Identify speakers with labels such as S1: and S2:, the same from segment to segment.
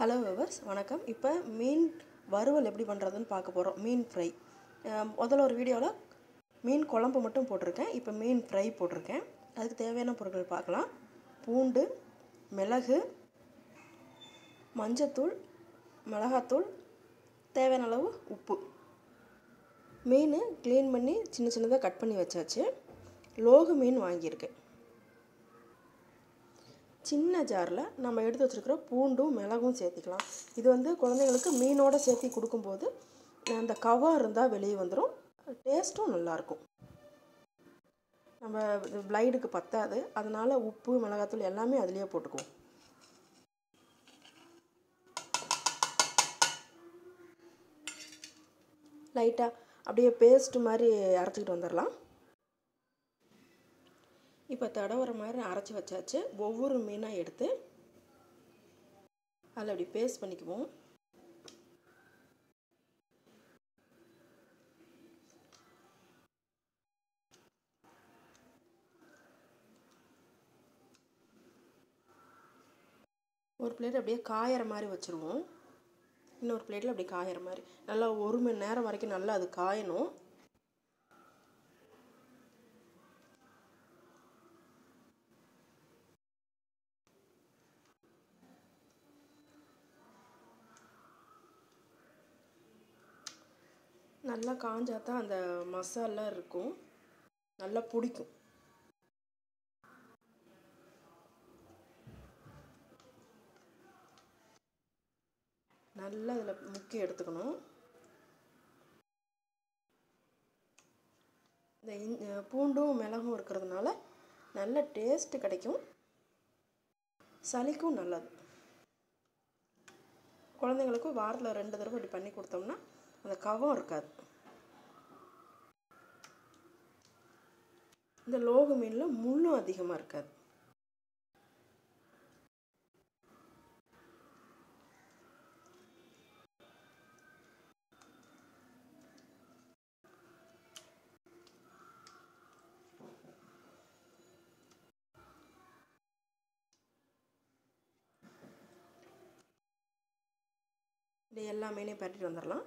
S1: hello viewers வணக்கம் இப்போ மீன் வறுவல் எப்படி பண்ணுறதுன்னு பார்க்க போகிறோம் மீன் ஃப்ரை முதல்ல ஒரு வீடியோவில் மீன் குழம்பு மட்டும் போட்டிருக்கேன் இப்போ மீன் ஃப்ரை போட்டிருக்கேன் அதுக்கு தேவையான பொருட்கள் பார்க்கலாம் பூண்டு மிளகு மஞ்சத்தூள் மிளகாத்தூள் தேவையான அளவு உப்பு மீன் க்ளீன் பண்ணி சின்ன சின்னதாக கட் பண்ணி வச்சாச்சு லோகு மீன் வாங்கியிருக்கேன் சின்ன ஜாரில் நம்ம எடுத்து வச்சுருக்கிற பூண்டும் மிளகும் சேர்த்திக்கலாம் இது வந்து குழந்தைங்களுக்கு மீனோட சேர்த்தி கொடுக்கும்போது அந்த கவர் இருந்தால் வெளியே வந்துடும் டேஸ்ட்டும் நல்லாயிருக்கும் நம்ம பிளைடுக்கு பத்தாது அதனால் உப்பு மிளகாத்தூள் எல்லாமே அதுலேயே போட்டுக்குவோம் லைட்டாக அப்படியே பேஸ்ட் மாதிரி அரைச்சிக்கிட்டு வந்துடலாம் இப்போ தடவுற மாதிரி அரைச்சி வச்சாச்சு ஒவ்வொரு மீனாக எடுத்து அதில் அப்படி பேஸ்ட் பண்ணிக்குவோம் ஒரு பிளேட் அப்படியே காயிற மாதிரி வச்சுருவோம் இன்னொரு பிளேட்டில் அப்படி காயிற மாதிரி நல்லா ஒரு மணி நேரம் வரைக்கும் நல்லா அது காயணும் நல்லா காஞ்சா தான் அந்த மசாலா இருக்கும் நல்லா பிடிக்கும் நல்லா இதில் முக்கி எடுத்துக்கணும் இந்த இஞ் பூண்டும் மிளகும் இருக்கிறதுனால நல்ல டேஸ்ட்டு கிடைக்கும் சளிக்கும் நல்லது குழந்தைங்களுக்கும் வாரத்தில் ரெண்டு தடவை இப்படி பண்ணி கொடுத்தோம்னா அந்த கவம் இருக்காது இந்த லோகு மீனில் முள்ளும் அதிகமாக இருக்காது இது எல்லா மீனையும் பரட்டிட்டு வந்துடலாம்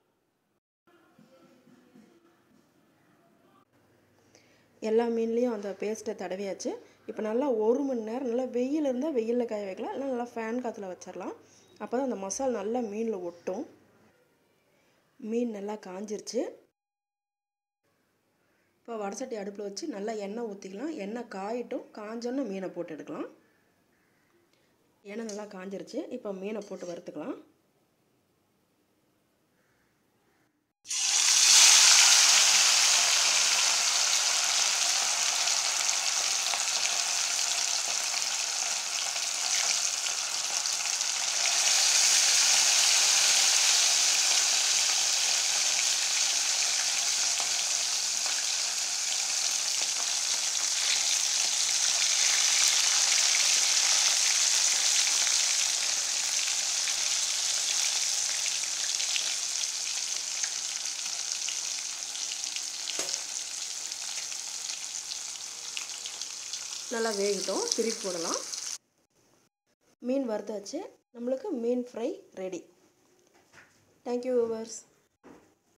S1: எல்லா மீன்லேயும் அந்த பேஸ்ட்டை தடவியாச்சு இப்போ நல்லா ஒரு மணி நேரம் நல்லா வெயில் இருந்தால் வெயிலில் காய வைக்கலாம் இல்லை நல்லா ஃபேன் காற்றுல வச்சிடலாம் அப்போ தான் அந்த மசாலா நல்லா மீனில் ஒட்டும் மீன் நல்லா காஞ்சிருச்சு இப்போ வடசட்டி அடுப்பில் வச்சு நல்லா எண்ணெய் ஊற்றிக்கலாம் எண்ணெய் காயிட்டும் காஞ்சோன்னு மீனை போட்டு எடுக்கலாம் எண்ணெய் நல்லா காஞ்சிருச்சு இப்போ மீனை போட்டு வறுத்துக்கலாம் நல்லா வேகட்டும் திருப்பி போடலாம் மீன் வறுத்தாச்சு நம்மளுக்கு மீன் ஃப்ரை ரெடி தேங்க்யூ விவர்ஸ்